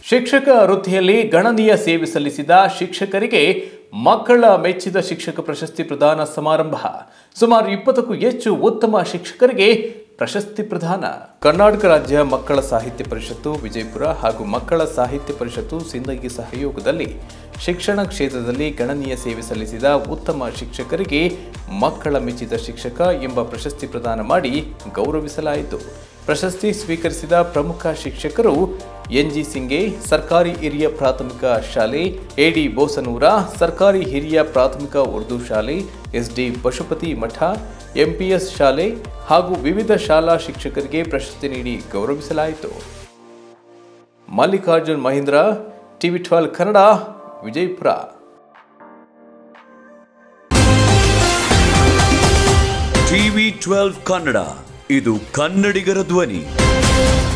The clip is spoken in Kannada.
ಶಿಕ್ಷಕ ವೃತ್ತಿಯಲ್ಲಿ ಗಣನೀಯ ಸೇವೆ ಸಲ್ಲಿಸಿದ ಶಿಕ್ಷಕರಿಗೆ ಮಕ್ಕಳ ಮೆಚ್ಚಿದ ಶಿಕ್ಷಕ ಪ್ರಶಸ್ತಿ ಪ್ರದಾನ ಸಮಾರಂಭ ಸುಮಾರು ಇಪ್ಪತ್ತಕ್ಕೂ ಹೆಚ್ಚು ಉತ್ತಮ ಶಿಕ್ಷಕರಿಗೆ ಪ್ರಶಸ್ತಿ ಪ್ರದಾನ ಕರ್ನಾಟಕ ರಾಜ್ಯ ಮಕ್ಕಳ ಸಾಹಿತ್ಯ ಪರಿಷತ್ತು ವಿಜಯಪುರ ಹಾಗೂ ಮಕ್ಕಳ ಸಾಹಿತ್ಯ ಪರಿಷತ್ತು ಸಿಂದಗಿ ಸಹಯೋಗದಲ್ಲಿ ಶಿಕ್ಷಣ ಕ್ಷೇತ್ರದಲ್ಲಿ ಗಣನೀಯ ಸೇವೆ ಸಲ್ಲಿಸಿದ ಉತ್ತಮ ಶಿಕ್ಷಕರಿಗೆ ಮಕ್ಕಳ ಮೆಚ್ಚಿದ ಶಿಕ್ಷಕ ಎಂಬ ಪ್ರಶಸ್ತಿ ಪ್ರದಾನ ಮಾಡಿ ಗೌರವಿಸಲಾಯಿತು ಪ್ರಶಸ್ತಿ ಸ್ವೀಕರಿಸಿದ ಪ್ರಮುಖ ಶಿಕ್ಷಕರು ಎನ್ಜಿ ಸಿಂಗೆ ಸರ್ಕಾರಿ ಹಿರಿಯ ಪ್ರಾಥಮಿಕ ಶಾಲೆ ಎಡಿ ಬೋಸನೂರ ಸರ್ಕಾರಿ ಹಿರಿಯ ಪ್ರಾಥಮಿಕ ಉರ್ದು ಶಾಲೆ ಎಸ್ಡಿ ಪಶುಪತಿ ಮಠ ಎಂಪಿಎಸ್ ಶಾಲೆ ಹಾಗೂ ವಿವಿಧ ಶಾಲಾ ಶಿಕ್ಷಕರಿಗೆ ಪ್ರಶಸ್ತಿ ನೀಡಿ ಗೌರವಿಸಲಾಯಿತು Mallikarjun Mahindra TV twelve Kannada Vijayapura TV twelve Kannada ಇದು ಕನ್ನಡಿಗರ ಧ್ವನಿ